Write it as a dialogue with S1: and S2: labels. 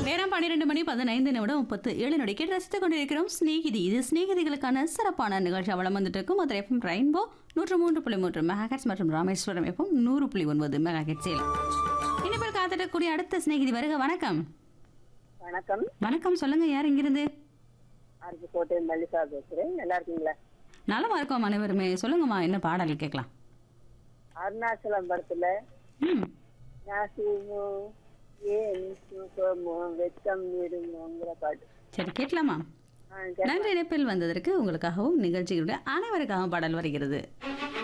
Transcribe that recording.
S1: நேரம் பன்னிரெண்டு மணி பதினைந்து நிமிடம் முப்பத்து ஏழு நொடிக்கு ரசித்துக் கொண்டிருக்கிறோம் ஸ்நேகிதி இது ஸ்நேகிதிகளுக்கான சிறப்பான நிகழ்ச்சி வளம் வந்துட்டு இருக்கும் மதுரை எஃப்எம் ரெயின்போ நூற்று மூன்று புள்ளி மூன்று மெகாஹெட்ஸ் மற்றும் ராமேஸ்வரம் எஃப்எம் நூறு புள்ளி ஒன்பது மெகாஹெட்ஸில் இனிமேல் காத்திடக்கூடிய அடுத்த சிநேகிதி வருக வணக்கம்
S2: வணக்கம்
S1: வணக்கம் சொல்லுங்க யார் இங்கிருந்து
S2: அருப்புக்கோட்டை மல்லிகா பேசுறேன் நல்லா இருக்கீங்களா
S1: நலமா இருக்கோம் அனைவருமே சொல்லுங்கம்மா என்ன பாடல் கேட்கலாம்
S2: அருணாச்சலம் படத்துல
S1: ம்
S2: நாசிமோ ஏன் சுகமோ வெச்சம் விடுமோங்கிற பாட்டு
S1: சரி கேட்கலாமா
S2: ஆ, கே-
S1: நன்றி இணைப்பில் வந்ததற்கு உங்களுக்காகவும் நிகழ்ச்சிகளுடைய அனைவருக்காகவும் பாடல் வருகிறது